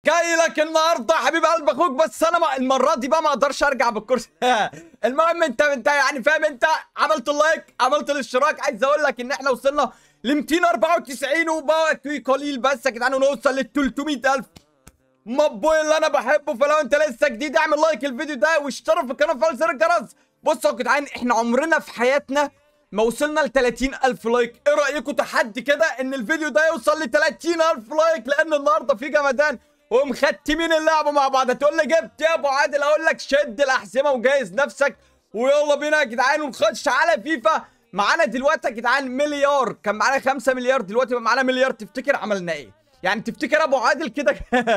جاي لك النهارده يا حبيب قلب اخوك بس انا ما المره دي بقى ما اقدرش ارجع بالكرسي المهم انت انت يعني فاهم انت عملت اللايك عملت الاشتراك عايز اقول لك ان احنا وصلنا ل 294 وباقي قليل بس يا جدعان ونوصل لل 300000 مبوي اللي انا بحبه فلو انت لسه جديد اعمل لايك الفيديو ده واشترك في القناه وفعل زر الجرس بصوا يا جدعان احنا عمرنا في حياتنا ما وصلنا ل 30000 لايك ايه رايكم تحدي كده ان الفيديو ده يوصل ل 30000 لايك لان النهارده في جمدان ومختمين اللعبه مع بعض هتقول لي جبت يا ابو عادل اقول لك شد الاحزمه وجهز نفسك ويلا بينا يا جدعان ونخش على فيفا معانا دلوقتي يا جدعان مليار كان معانا 5 مليار دلوقتي بقى معانا مليار تفتكر عملنا ايه يعني تفتكر ابو عادل كده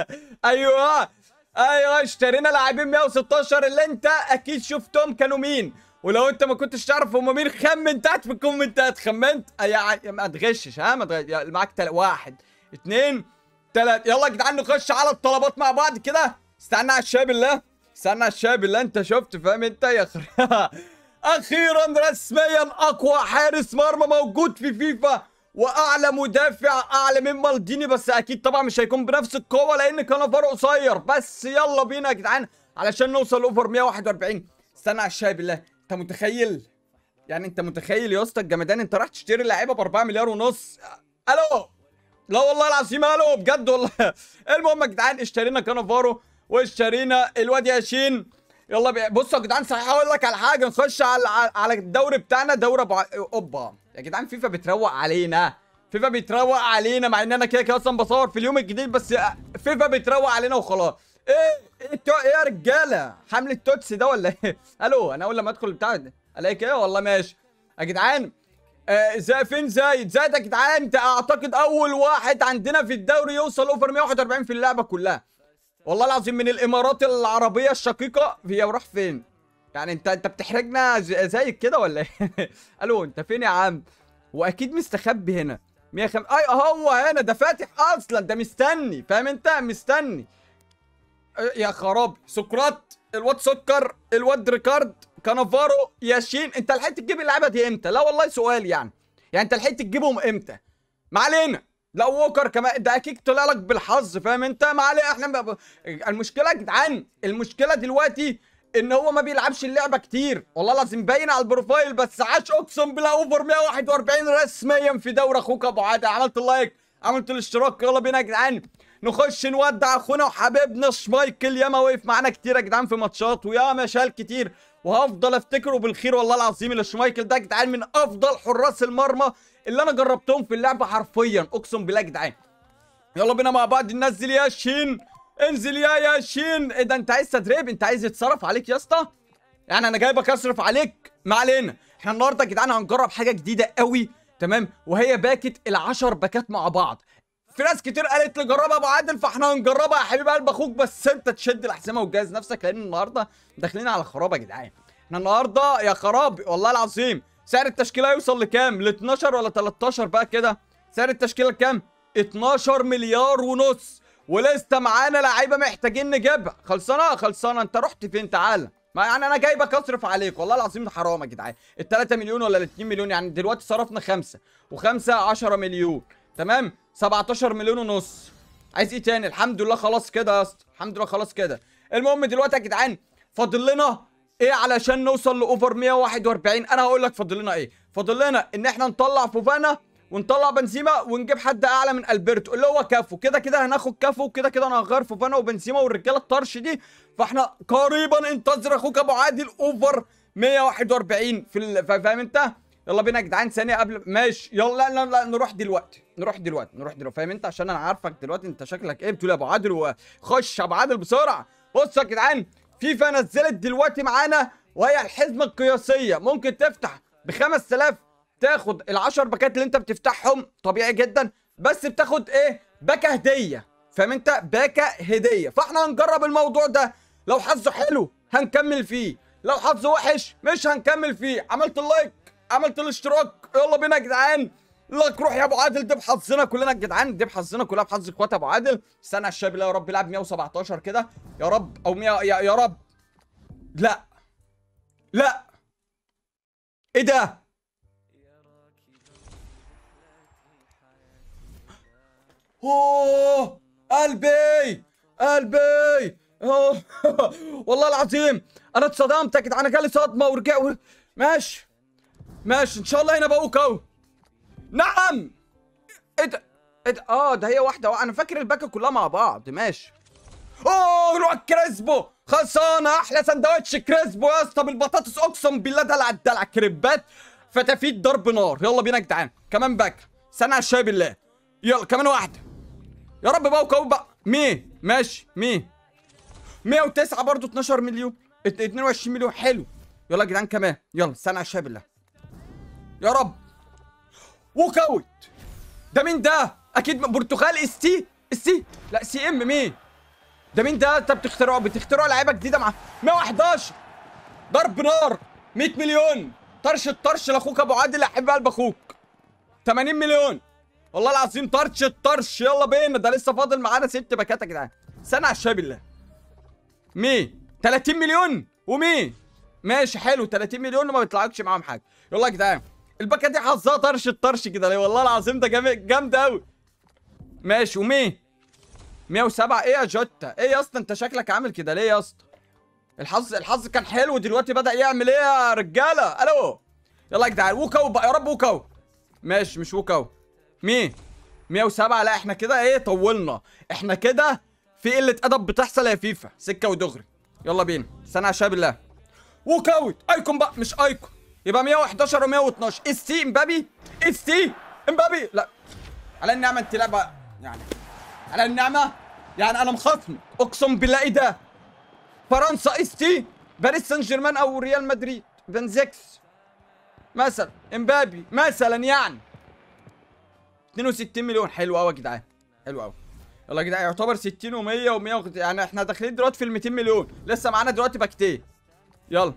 ايوه ايوه اشترينا لاعبين 116 اللي انت اكيد شفتهم كانوا مين ولو انت ما كنتش تعرف هم مين خمن تحت في الكومنتات خمنت يا ما تغشش ها ما تغش معاك تل... واحد اتنين تلات يلا يا جدعان نخش على الطلبات مع بعض كده استنى على الشاي بالله استنى على الشاي بالله انت شفت فاهم انت يا خر... اخيرا رسميا اقوى حارس مرمى موجود في فيفا واعلى مدافع اعلى من مالديني بس اكيد طبعا مش هيكون بنفس القوه لان كانافارو قصير بس يلا بينا يا جدعان علشان نوصل اوفر 141 استنى على الشاي بالله انت متخيل يعني انت متخيل يا اسطى الجمدان انت راح تشتري لعيبه ب 4 مليار ونص الو لا والله العظيم الو بجد والله المهم يا جدعان اشترينا كانافارو واشترينا الواد ياشين يلا بي... بصوا يا جدعان صحيح هقول لك على حاجه نخش على على الدوري بتاعنا دوري ابو اوبا يا جدعان فيفا بتروق علينا فيفا بتروق علينا مع ان انا كده كده اصلا بصور في اليوم الجديد بس فيفا بتروق علينا وخلاص ايه ايه, التو... إيه يا رجاله حمل التوتس ده ولا ايه الو انا اول لما ادخل بتاع ده الاقي كده والله ماشي يا جدعان آه زي فين زايد زايد يا جدعان انت اعتقد اول واحد عندنا في الدوري يوصل اوفر 141 في اللعبه كلها والله العظيم من الامارات العربيه الشقيقه هي راح فين يعني انت انت بتحرجنا زي كده ولا ايه الو انت فين يا عم واكيد مستخبي هنا 105 اي هو هنا ده فاتح اصلا ده مستني فاهم انت مستني يا خراب سقراط الواد سكر الواد ريكارد كانافارو ياشين انت لحقت تجيب اللعيبه دي امتى لا والله سؤال يعني يعني انت لحقت تجيبهم امتى ما علينا لا ووكر كمان ده اكيد طلع لك بالحظ فاهم انت ما علينا احنا ب... المشكله يا جدعان المشكله دلوقتي ان هو ما بيلعبش اللعبه كتير والله لازم باين على البروفايل بس عاش اقسم بالله اوفر 141 رسميا في دوري اخوك ابو عادل عملت اللايك عملت الاشتراك يلا بينا يا جدعان نخش نودع اخونا وحبيبنا شمايكل ياما وقف معانا كتير يا جدعان في ماتشات وياما شال كتير وهفضل افتكره بالخير والله العظيم اللي شمايكل ده يا جدعان من افضل حراس المرمى اللي انا جربتهم في اللعبه حرفيا اقسم بالله يا جدعان يلا بينا مع بعض ننزل يا شين انزل يا ياشين ايه ده انت عايز تدريب انت عايز يتصرف عليك يا اسطى يعني انا جايبك اصرف عليك ما علينا احنا النهارده يا جدعان هنجرب حاجه جديده قوي تمام وهي باكت العشر باكات مع بعض في ناس كتير قالت لي جربها ابو عادل فاحنا هنجربها يا حبيب قلب اخوك بس انت تشد الاحزمه وتجهز نفسك لان النهارده داخلين على خراب يا جدعان احنا النهارده يا خراب والله العظيم سعر التشكيله يوصل لكام ل 12 ولا 13 بقى كده سعر التشكيله كام 12 مليار ونص ولسه معانا لعيبه محتاجين نجيبها خلصانه خلصانه انت رحت فين تعالى ما يعني انا جايبك اصرف عليك والله العظيم ده حرام يا جدعان ال 3 مليون ولا ال 2 مليون يعني دلوقتي صرفنا 5 و5 10 مليون تمام 17 مليون ونص عايز ايه تاني الحمد لله خلاص كده يا اسطى الحمد لله خلاص كده المهم دلوقتي يا جدعان فاضل لنا ايه علشان نوصل لاوفر 141 انا هقول لك فاضل لنا ايه فاضل لنا ان احنا نطلع فوفانا ونطلع بنزيما ونجيب حد اعلى من البرتو اللي هو كافو كده كده هناخد كافو كده كده انا هغير فوفانا وبنزيما والرجاله الطرش دي فاحنا قريبا انتظر اخوك ابو عادل اوفر 141 في ال... فاهم انت يلا بينا يا جدعان ثانيه قبل ماشي يلا لا لا نروح دلوقتي نروح دلوقتي نروح دلوقتي فاهم انت عشان انا عارفك دلوقتي انت شكلك ايه بتقول يا ابو عادل وخش يا ابو عادل بسرعه بص يا جدعان فيفا نزلت دلوقتي معانا وهي الحزمه القياسيه ممكن تفتح ب 5000 تاخد ال10 باكات اللي انت بتفتحهم طبيعي جدا بس بتاخد ايه باكه هديه فاهم انت باكه هديه فاحنا هنجرب الموضوع ده لو حظه حلو هنكمل فيه لو حظه وحش مش هنكمل فيه عملت اللايك عملت الاشتراك يلا بينا يا جدعان لك روح يا ابو عادل دي بحظنا كلنا يا جدعان دي بحظنا كلها بحظ اخوات ابو عادل استنى الشاب يا رب يلعب 117 كده يا رب او 100 يا, يا رب لا لا ايه ده اوه قلبي قلبي أوه. والله العظيم انا اتصدمت يا جدعان انا جالي صدمه ورجع و... ماشي ماشي ان شاء الله هنا بقوك اهو نعم ايه ده ايه ده اه ده هي واحده انا فاكر الباكه كلها مع بعض ماشي اوه روح كريسبو خلصانه احلى سندوتش كريسبو يا اسطى بالبطاطس اقسم بالله دلع الدلع كريبات فتافيت ضرب نار يلا بينا يا جدعان كمان باكه سنة على الشاي بالله يلا كمان واحده يا رب بقى وكوب بقى مين ماشي مين 109 برضو 12 مليون ات- 22 مليون حلو يلا يا جدعان كمان يلا استنى على الشاي بالله يا رب وكوت ده مين ده اكيد م- برتقال اس تي اس تي لا سي ام مين ده مين ده انت بتخترعوا بتخترعوا لعيبه جديده مع 111 ضرب نار 100 مليون طرش الطرش لاخوك ابو عادل احب قلب اخوك 80 مليون والله العظيم طرش الطرش يلا بينا ده لسه فاضل معانا ست باكات يا جدعان استنى على الشاي بالله مين 30 مليون ومين ماشي حلو 30 مليون وما بيطلعكش معاهم حاجه يلا يا جدعان الباكه دي حظها طرش الطرش كده ليه والله العظيم ده جامد جامد قوي ماشي ومين 107 ايه يا جوتا ايه يا اسطى انت شكلك عامل كده ليه يا اسطى الحظ الحظ كان حلو دلوقتي بدأ يعمل ايه يا رجاله الو يلا يا جدعان ووكاو بقى يا رب ووكاو ماشي مش ووكاو مين 107 لا احنا كده ايه طولنا احنا كده في قله ادب بتحصل يا فيفا سكه ودغري يلا بينا استنى يا شباب الله ووكاوت ايكون بقى مش ايكون يبقى 111 و112 اس تي امبابي اس تي امبابي لا على النعمه انت لعبه يعني على النعمه يعني انا مخاصمك اقسم بالله ايه ده فرنسا اس تي باريس سان جيرمان او ريال مدريد بنزكس مثلا امبابي مثلا يعني 62 مليون حلو قوي يا جدعان حلو قوي يلا يا جدعان يعتبر 60 و100 و100 يعني احنا داخلين دلوقتي في ال 200 مليون لسه معانا دلوقتي باكتين يلا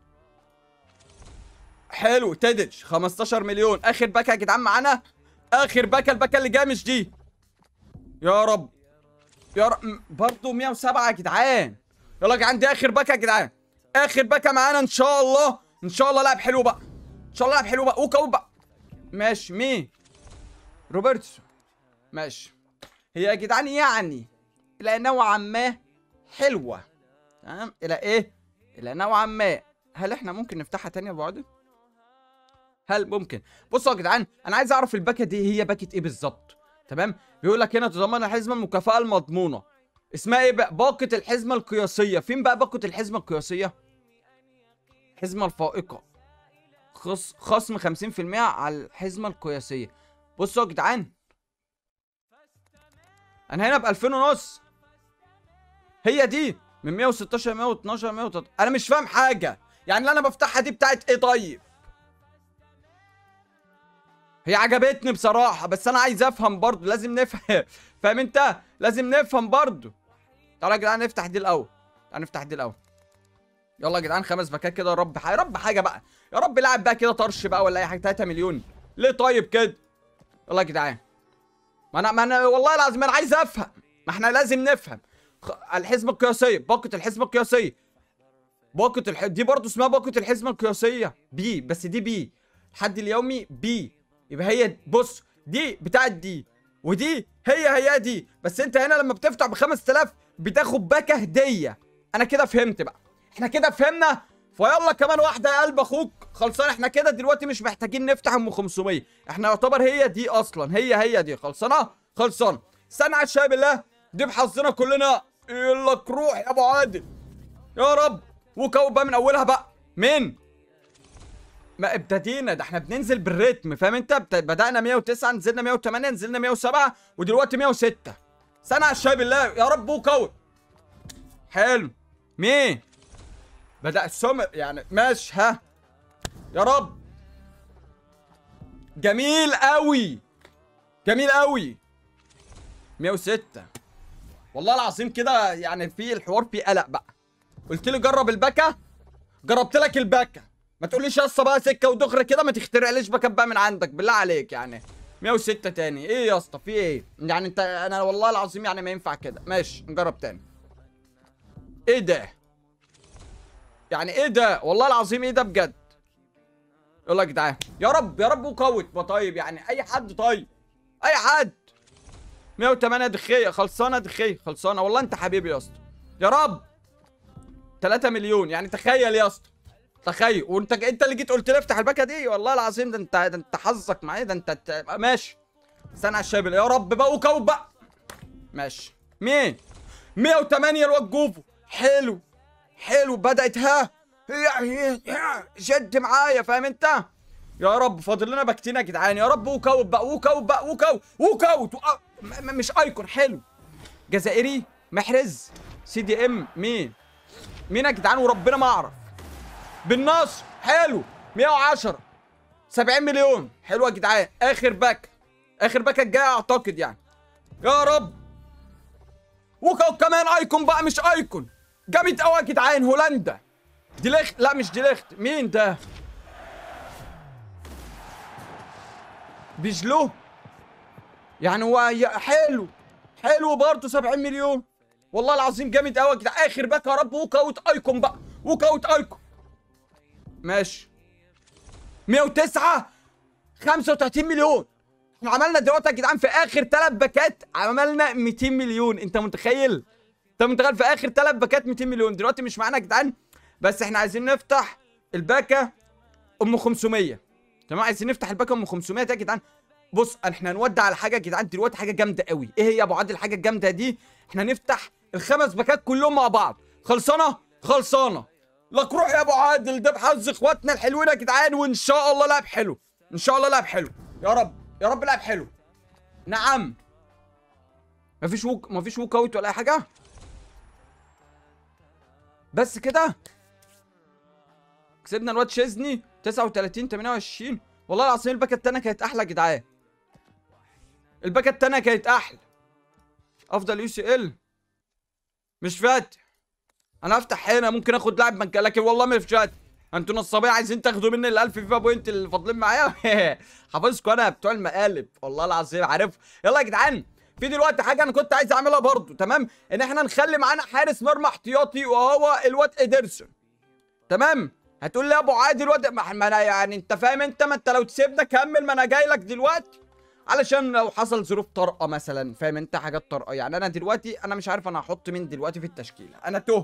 حلو تيدج 15 مليون اخر باكه يا جدعان معانا اخر باكه الباكه اللي جايه مش دي يا رب يا رب م- برضه 107 يا جدعان يلا يا جدعان دي اخر باكه يا جدعان اخر باكه معانا ان شاء الله ان شاء الله لاعب حلو بقى ان شاء الله لاعب حلو بقى اوكا بقى ماشي مين روبرتسون ماشي هي يا جدعان يعني الى نوعا ما حلوه تمام الى ايه الى نوعا ما هل احنا ممكن نفتحها تاني يا ابو عادل هل ممكن بصوا يا جدعان انا عايز اعرف الباكه دي هي باكه ايه بالظبط تمام بيقول لك هنا تضمن الحزمه المكافاه المضمونه اسمها ايه بقى باقه الحزمه القياسيه فين بقى باقه الحزمه القياسيه الحزمه الفائقه خص خصم 50% على الحزمه القياسيه بصوا يا جدعان انا هنا ب 2000 ونص هي دي من 116 112 113 انا مش فاهم حاجه يعني اللي انا بفتحها دي بتاعت ايه طيب هي عجبتني بصراحه بس انا عايز افهم برضو لازم نفهم فاهم انت لازم نفهم برضو تعالى يا جدعان نفتح دي الاول تعالى نفتح دي الاول يلا يا جدعان خمس باكات كده يا رب يا رب حاجه بقى يا رب لاعب بقى كده طرش بقى ولا اي حاجه 3 مليون ليه طيب كده يلا يا جدعان ما انا ما انا والله العظيم انا عايز افهم ما احنا لازم نفهم خ- الحزمه القياسيه باقه الحزمه القياسيه باقه الح... دي برضه اسمها باقه الحزمه القياسيه بي بس دي بي الحد اليومي بي يبقى هي بص دي بتاعت دي ودي هي هي دي بس انت هنا لما بتفتح ب 5000 بتاخد باكه هديه انا كده فهمت بقى احنا كده فهمنا فيلا كمان واحده يا قلب اخوك خلصان احنا كده دلوقتي مش محتاجين نفتح ام 500 احنا يعتبر هي دي اصلا هي هي دي خلصانه خلصان استنى على الشاي بالله دي بحظنا كلنا يلا روح يا ابو عادل يا رب وكوب بقى من اولها بقى مين ما ابتدينا ده احنا بننزل بالريتم فاهم انت بت- بدأنا 109 نزلنا 108 نزلنا 107 ودلوقتي 106 سنة على الشاي بالله يا رب وكوت حلو مين بدأ السمر يعني ماشي ها يا رب جميل قوي جميل قوي 106 والله العظيم كده يعني في الحوار فيه قلق بقى قلت لي جرب البكا جربت لك البكا ما تقوليش يا اسطى بقى سكه ودغري كده ما تخترعليش باكات بقى من عندك بالله عليك يعني 106 تاني ايه يا اسطى في ايه يعني انت انا والله العظيم يعني ما ينفع كده ماشي نجرب تاني ايه ده يعني ايه ده والله العظيم ايه ده بجد يلا يا جدعان يا رب يا رب وقوت ما طيب يعني اي حد طيب اي حد 108 دخيه خلصانه دخيه خلصانه والله انت حبيبي يا اسطى يا رب 3 مليون يعني تخيل يا اسطى تخيل وانت انت اللي جيت قلت لي افتح الباكه دي والله العظيم ده انت ده انت حظك معايا ده انت ت- ماشي استنى على الشابل يا رب بقى وكوب بقى ماشي مين 108 الواد جوفو حلو حلو بدأت ها هي- هي- شد معايا فاهم انت يا رب فاضل لنا باكتين يا جدعان يا رب وكوب بقى وكوب بقى وكوب وكوب وأ- م- م- مش ايكون حلو جزائري محرز سي دي ام مين مين يا جدعان وربنا ما اعرف بالنصر حلو 110 70 مليون حلو يا جدعان اخر باك اخر باك الجاي اعتقد يعني يا رب وكو كمان ايكون بقى مش ايكون جامد قوي يا جدعان هولندا ديليخت لا مش ديليخت مين ده بيجلو يعني هو ي- حلو حلو برضه 70 مليون والله العظيم جامد قوي يا جدعان اخر باك يا رب وكاوت ايكون بقى وكاوت ايكون ماشي 109 35 مليون احنا عملنا دلوقتي يا جدعان في اخر ثلاث باكات عملنا 200 مليون انت متخيل انت متخيل في اخر ثلاث باكات 200 مليون دلوقتي مش معانا يا جدعان بس احنا عايزين نفتح الباكه ام 500 تمام عايزين نفتح الباكه ام 500 يا جدعان بص احنا هنودع على حاجه يا جدعان دلوقتي حاجه جامده قوي ايه هي يا ابو عادل الحاجه الجامده دي احنا نفتح الخمس باكات كلهم مع بعض خلصانه خلصانه لك روح يا ابو عادل ده بحظ اخواتنا الحلوين يا جدعان وان شاء الله لعب حلو ان شاء الله لعب حلو يا رب يا رب لعب حلو نعم مفيش ووك مفيش ووك اوت ولا اي حاجه بس كده كسبنا الواد شيزني 39 28 والله العظيم الباكه التانية كانت احلى يا جدعان الباكه التانية كانت احلى افضل يو سي ال مش فاتح انا افتح هنا ممكن اخد لاعب من لكن والله مش فاتح انتوا نصابين عايزين تاخدوا مني ال 1000 فيفا بوينت اللي فاضلين معايا حافظكم انا بتوع المقالب والله العظيم عارف يلا يا جدعان في دلوقتي حاجه انا كنت عايز اعملها برضو تمام ان احنا نخلي معانا حارس مرمى احتياطي وهو الواد ادرسون تمام هتقول لي يا ابو عادل الواد ما ما انا يعني انت فاهم انت ما انت لو تسيبنا كمل ما انا جاي لك دلوقتي علشان لو حصل ظروف طارئه مثلا فاهم انت حاجات طارئه يعني انا دلوقتي انا مش عارف انا هحط مين دلوقتي في التشكيله انا تهت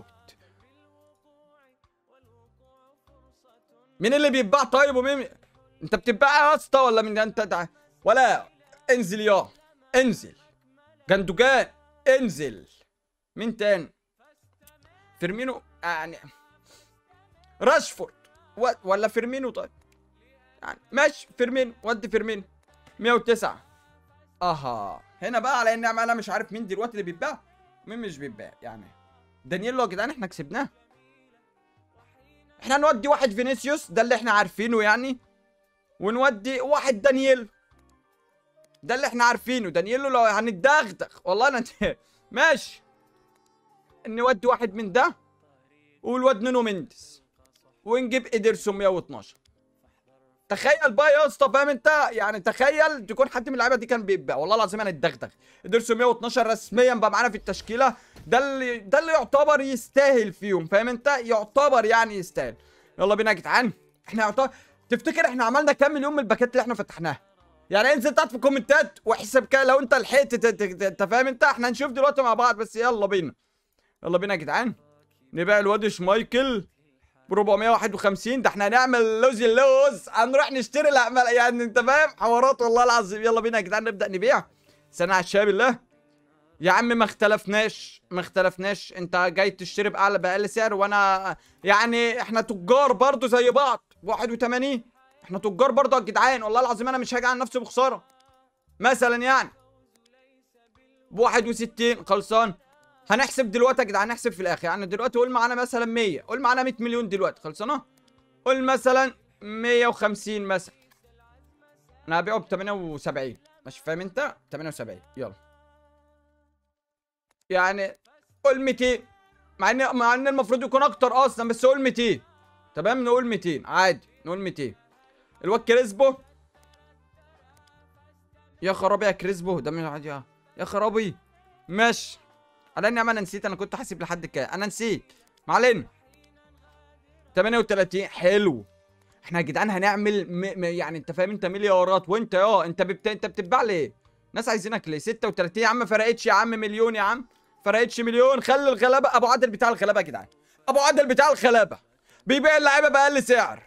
مين اللي بيتباع طيب ومين انت بتتباع يا اسطى ولا من انت ده ولا انزل يا انزل جندوجان انزل مين تاني فيرمينو يعني راشفورد و... ولا فيرمينو طيب يعني ماشي فيرمينو ودي فيرمينو 109 اها هنا بقى على ان انا مش عارف مين دلوقتي اللي بيتباع مين مش بيتباع يعني دانييلو يا جدعان احنا كسبناه احنا نودي واحد فينيسيوس ده اللي احنا عارفينه يعني ونودي واحد دانييل ده اللي احنا عارفينه دانييلو لو هنتدغدغ والله انا ماشي نودي واحد من ده والواد نونو مندس ونجيب ادرسون 112 تخيل بقى يا اسطى فاهم انت يعني تخيل تكون حد من اللعيبه دي كان بيتباع والله العظيم انا اتدغدغ ادرسون 112 رسميا بقى معانا في التشكيله ده اللي ده اللي يعتبر يستاهل فيهم فاهم انت يعتبر يعني يستاهل يلا بينا يا جدعان احنا يعتبر تفتكر احنا عملنا كام مليون من الباكات اللي احنا فتحناها يعني انزل تحت في الكومنتات واحسب كده لو انت لحقت ت- ت- ت- انت فاهم انت احنا هنشوف دلوقتي مع بعض بس يلا بينا يلا بينا يا جدعان نبيع الواد شمايكل ب 451 ده احنا هنعمل لوز اللوز هنروح نشتري الأعمال يعني انت فاهم حوارات والله العظيم يلا بينا يا جدعان نبدا نبيع سنة على الشباب الله يا عم ما اختلفناش ما اختلفناش انت جاي تشتري باعلى باقل سعر وانا يعني احنا تجار برضو زي بعض 81 احنا تجار برضو يا جدعان والله العظيم انا مش هاجي على نفسي بخساره مثلا يعني ب 61 خلصان هنحسب دلوقتي يا جدعان هنحسب في الاخر يعني دلوقتي قول معانا مثلا 100 قول معانا 100 مليون دلوقتي خلصانه قول مثلا 150 مثلا انا هبيعه ب 78 مش فاهم انت 78 يلا يعني قول 200 مع ان مع ان المفروض يكون اكتر اصلا بس قول 200 تمام نقول 200 عادي نقول 200 الواد كريسبو يا خرابي يا كريسبو ده مش عادي يا يا خرابي ماشي على اني انا نسيت انا كنت حاسب لحد كام انا نسيت ما علينا 38 حلو احنا يا جدعان هنعمل م... م... يعني انت فاهم انت مليارات وانت يا انت بت... انت بتتباع ليه ناس عايزينك ليه 36 يا عم فرقتش يا عم مليون يا عم فرقتش مليون خلي الغلابه ابو عادل بتاع الغلابه يا جدعان ابو عادل بتاع الغلابه بيبيع اللعيبه باقل سعر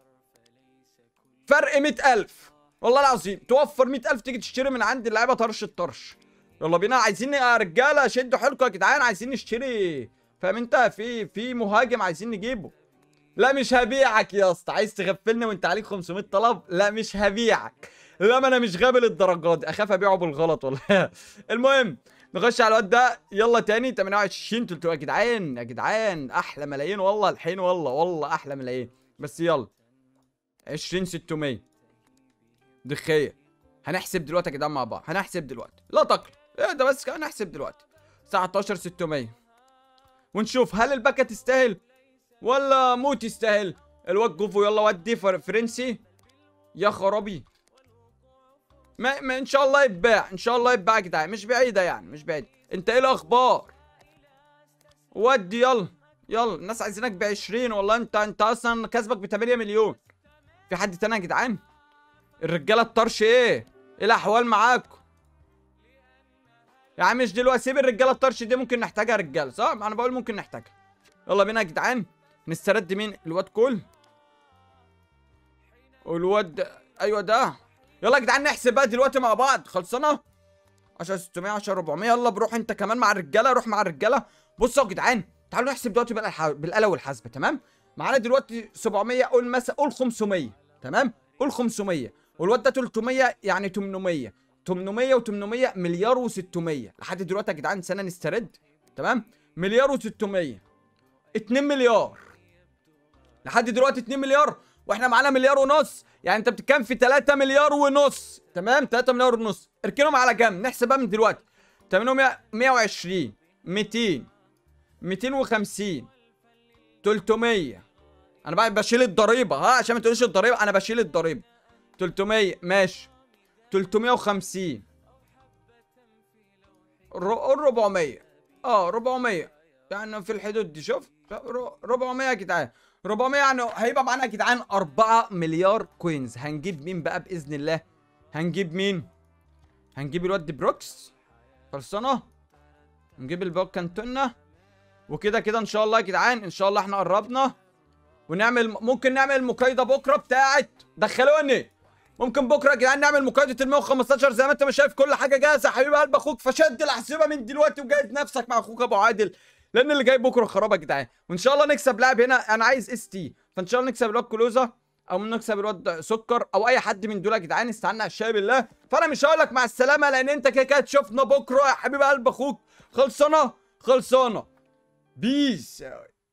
فرق 100000 والله العظيم توفر 100000 تيجي تشتري من عندي اللعيبه طرش الطرش يلا بينا عايزين يا رجاله شدوا حيلكم يا جدعان عايزين نشتري فاهم انت في في مهاجم عايزين نجيبه لا مش هبيعك يا اسطى عايز تغفلني وانت عليك 500 طلب لا مش هبيعك لا ما انا مش غبي للدرجات دي اخاف ابيعه بالغلط والله المهم نخش على الواد ده يلا تاني 28 300 يا جدعان يا جدعان احلى ملايين والله الحين والله والله احلى ملايين بس يلا 20 600 دخيه هنحسب دلوقتي يا جدعان مع بعض هنحسب دلوقتي لا تقلق ايه ده بس كده هنحسب دلوقتي 19 600 ونشوف هل الباكة تستاهل ولا موت يستاهل الواد جوفو يلا ودي فر- فرنسي يا خرابي ما, ما ان شاء الله يتباع ان شاء الله يتباع يا جدعان مش بعيده يعني مش بعيده انت ايه الاخبار ودي يلا يلا الناس عايزينك ب 20 والله انت انت اصلا كسبك ب 8 مليون في حد تاني يا جدعان الرجاله الطرش ايه ايه الاحوال معاكم يا عم مش دلوقتي سيب الرجاله الطرش دي ممكن نحتاجها رجاله صح انا بقول ممكن نحتاجها يلا بينا يا جدعان نسترد مين الواد كول والواد ايوه ده يلا يا جدعان نحسب بقى دلوقتي مع بعض خلصنا 10 600 10 400 يلا بروح انت كمان مع الرجاله روح مع الرجاله بصوا يا جدعان تعالوا نحسب دلوقتي بالآلة الح- بالاله والحاسبه تمام معانا دلوقتي 700 قول مثلا قول 500 تمام قول 500 والواد ده 300 يعني 800 800 و800 مليار و600 لحد دلوقتي يا جدعان سنه نسترد تمام مليار و600 2 مليار لحد دلوقتي 2 مليار واحنا معانا مليار ونص يعني انت بتتكلم في 3 مليار ونص تمام 3 مليار ونص اركنهم على جنب نحسب بقى من دلوقتي 800 120 200 250 300 انا بقى بشيل الضريبه ها عشان ما تقوليش الضريبه انا بشيل الضريبه 300 ماشي 350 ر- قول 400 اه 400 يعني في الحدود دي شوف ر- 400 يا جدعان 400 يعني هيبقى معانا يا جدعان 4 مليار كوينز هنجيب مين بقى باذن الله هنجيب مين هنجيب الواد بروكس خلصانه نجيب الباك كانتونا وكده كده ان شاء الله يا جدعان ان شاء الله احنا قربنا ونعمل ممكن نعمل مقايضه بكره بتاعت دخلوني ممكن بكره يا جدعان نعمل مقايضه ال 115 زي ما انت ما شايف كل حاجه جاهزه حبيب قلب اخوك فشد الاحزمه من دلوقتي وجهز نفسك مع اخوك ابو عادل لان اللي جاي بكره خراب يا جدعان وان شاء الله نكسب لاعب هنا انا عايز اس تي فان شاء الله نكسب الواد كلوزا او نكسب الواد سكر او اي حد من دول يا جدعان استعنا على الشاي بالله فانا مش هقول لك مع السلامه لان انت كده كده تشوفنا بكره يا حبيب قلب اخوك خلصانه خلصانه بيس